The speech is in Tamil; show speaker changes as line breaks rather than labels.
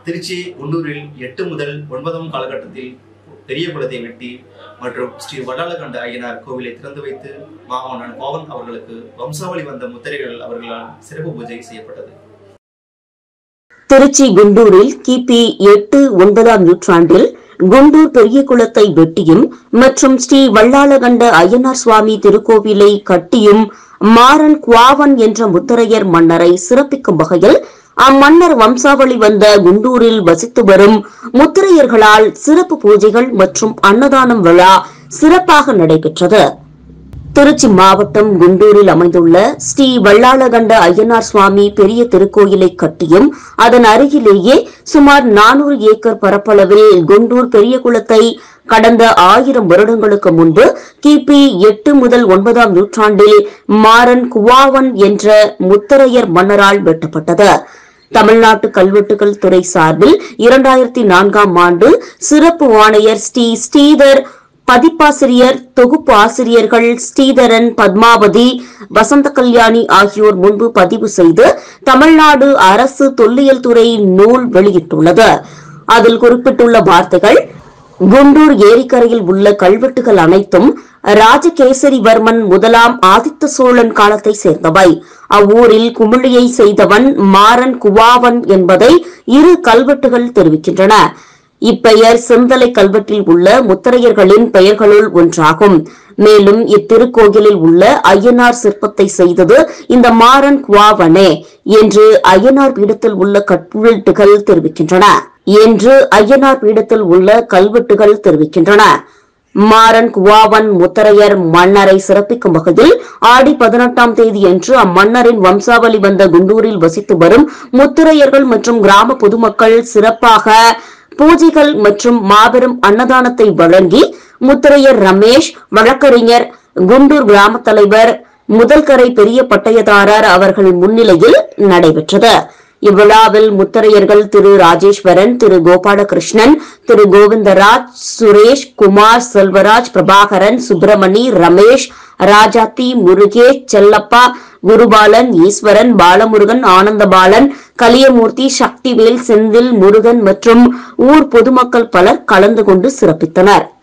திருச்சி குண்டூரில் எட்டு முதல் ஒன்பதாம் காலகட்டத்தில் பெரிய குளத்தை வெட்டி மற்றும் ஸ்ரீ வடாலகண்ட ஐயனார் கோவிலை திறந்து வைத்து மாமன்னன் பவன் அவர்களுக்கு வம்சாவளி வந்த முத்திரைகள் அவர்களால் சிறப்பு பூஜை செய்யப்பட்டது
திருச்சி குண்டூரில் கிபி எட்டு ஒன்பதாம் நூற்றாண்டில் குண்டூர் பெரிய குளத்தை வெட்டியும் மற்றும் ஸ்ரீ வல்லாளகண்ட ஐயனார் சுவாமி திருக்கோவிலை கட்டியும் மாறன் குவாவன் என்ற முத்தரையர் மன்னரை சிறப்பிக்கும் வகையில் அம்மன்னர் வம்சாவளி வந்த குண்டூரில் வசித்து வரும் முத்திரையர்களால் சிறப்பு பூஜைகள் மற்றும் அன்னதானம் விழா சிறப்பாக நடைபெற்றது திருச்சி மாவட்டம் குண்டூரில் அமைந்துள்ள ஸ்ரீ வல்லாளகண்ட ஐயனார் சுவாமி பெரிய திருக்கோயிலை கட்டியும் அதன் அருகிலேயே சுமார் நானூறு ஏக்கர் பரப்பளவில் குண்டூர் பெரிய குளத்தை கடந்த ஆயிரம் வருடங்களுக்கு முன்பு கிபி எட்டு முதல் ஒன்பதாம் நூற்றாண்டில் மாறன் குவாவன் என்ற முத்தரையர் மன்னரால் வெட்டப்பட்டது தமிழ்நாட்டு கல்வெட்டுகள் துறை சார்பில் இரண்டாயிரத்தி நான்காம் ஆண்டு சிறப்பு ஆணையர் ஸ்ரீ ஸ்ரீதர் பதிப்பாசிரியர் தொகுப்பு ஆசிரியர்கள் ஸ்ரீதரன் பத்மாவதி வசந்த கல்யாணி ஆகியோர் முன்பு பதிவு செய்து தமிழ்நாடு அரசு தொல்லியல் துறை நூல் வெளியிட்டுள்ளது அதில் குறிப்பிட்டுள்ள வார்த்தைகள் குண்டூர் ஏரிக்கரையில் உள்ள கல்வெட்டுகள் அனைத்தும் ராஜகேசரிவர்மன் முதலாம் ஆதித்த சோழன் காலத்தை சேர்ந்தவை அவ்வூரில் குமிழியை செய்தவன் மாறன் குவாவன் என்பதை இரு கல்வெட்டுகள் தெரிவிக்கின்றன இப்பெயர் செந்தலை கல்வெட்டில் உள்ள முத்திரையர்களின் பெயர்களுள் ஒன்றாகும் மேலும் இத்திருக்கோயிலில் உள்ள ஐயனார் சிற்பத்தை செய்தது இந்த மாறன் குவாவனே என்று ஐயனார் பீடத்தில் உள்ள கல்வெட்டுகள் தெரிவிக்கின்றன என்று ஐயனார் பீடத்தில் உள்ள கல்வெட்டுகள் தெரிவிக்கின்றன மாறன் குவாவன் முத்தரையர் மன்னரை சிறப்பிக்கும் வகையில் ஆடி பதினெட்டாம் தேதியன்று அம்மன்னரின் வம்சாவளி வந்த குண்டூரில் வசித்து வரும் முத்திரையர்கள் மற்றும் கிராம பொதுமக்கள் சிறப்பாக பூஜைகள் மற்றும் மாபெரும் அன்னதானத்தை வழங்கி முத்திரையர் ரமேஷ் வழக்கறிஞர் குண்டூர் கிராம தலைவர் முதல்கரை பெரிய பட்டயதாரர் அவர்கள் முன்னிலையில் நடைபெற்றது இவ்விழாவில் முத்தரையர்கள் திரு ராஜேஸ்வரன் திரு கோபாலகிருஷ்ணன் திரு கோவிந்தராஜ் சுரேஷ் குமார் செல்வராஜ் பிரபாகரன் சுப்பிரமணி ரமேஷ் ராஜாத்தி முருகேஷ் செல்லப்பா குருபாலன் ஈஸ்வரன் பாலமுருகன் ஆனந்தபாலன் கலியமூர்த்தி சக்திவேல் செந்தில் முருகன் மற்றும் ஊர் பொதுமக்கள் பலர் கலந்து கொண்டு சிறப்பித்தனர்